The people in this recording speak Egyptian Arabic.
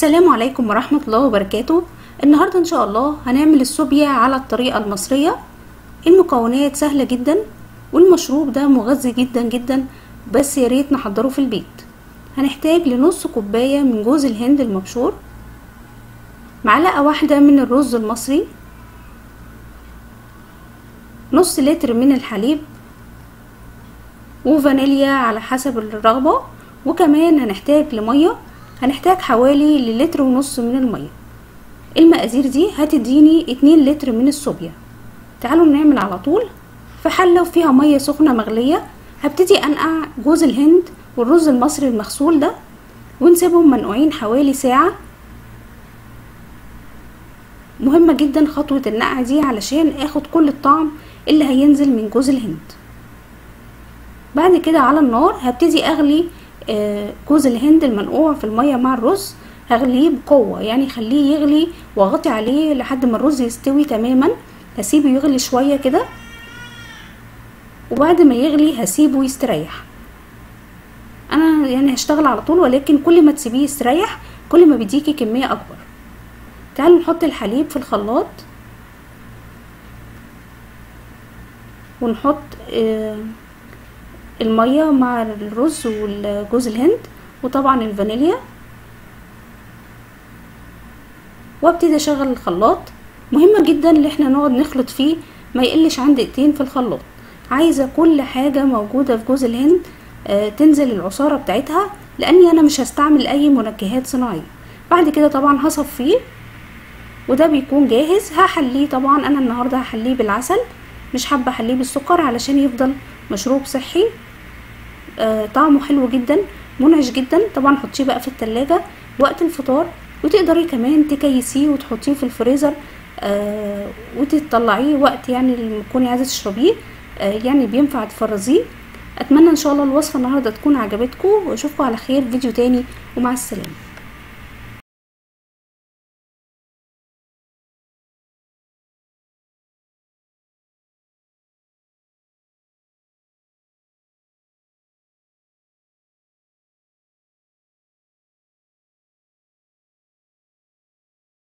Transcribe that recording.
السلام عليكم ورحمة الله وبركاته النهاردة ان شاء الله هنعمل الصوبيا على الطريقة المصرية المكونات سهلة جدا والمشروب ده مغذي جدا جدا بس يا ريت نحضره في البيت هنحتاج لنص كوباية من جوز الهند المبشور معلقة واحدة من الرز المصري نص لتر من الحليب وفانيليا على حسب الرغبة وكمان هنحتاج لمية هنحتاج حوالي لتر ونص من المية المقادير دي هتديني اتنين لتر من الصوبيا تعالوا نعمل على طول في حلة وفيها مية سخنة مغلية هبتدي انقع جوز الهند والرز المصري المغسول ده ونسيبهم منقوعين حوالي ساعة مهمة جدا خطوة النقع دي علشان اخد كل الطعم اللي هينزل من جوز الهند بعد كده على النار هبتدي اغلي جوز الهند المنقوع في المية مع الرز هغليه بقوة يعني خليه يغلي واغطي عليه لحد ما الرز يستوي تماما هسيبه يغلي شوية كده وبعد ما يغلي هسيبه يستريح انا يعني هشتغل على طول ولكن كل ما تسيبيه يستريح كل ما بيديكي كمية اكبر تعالوا نحط الحليب في الخلاط ونحط آه المية مع الرز والجوز الهند وطبعا الفانيليا وابتدي اشغل الخلاط مهمة جدا ان احنا نقعد نخلط فيه ما يقلش عن دقيقتين في الخلاط عايزة كل حاجة موجودة في جوز الهند آه تنزل العصارة بتاعتها لاني انا مش هستعمل اي منكهات صناعية بعد كده طبعا هصفيه وده بيكون جاهز هحليه طبعا انا النهاردة هحليه بالعسل مش حابة احليه بالسكر علشان يفضل مشروب صحي آه طعمه حلو جدا منعش جدا طبعا حطيه بقى في التلاجة وقت الفطار وتقدري كمان تكيسيه وتحطيه في الفريزر آه وتطلعيه وقت يعني لما تكوني عايزه تشربيه آه يعني بينفع تفرزيه اتمنى ان شاء الله الوصفه النهارده تكون عجبتكم واشوفكم على خير فيديو تاني ومع السلامه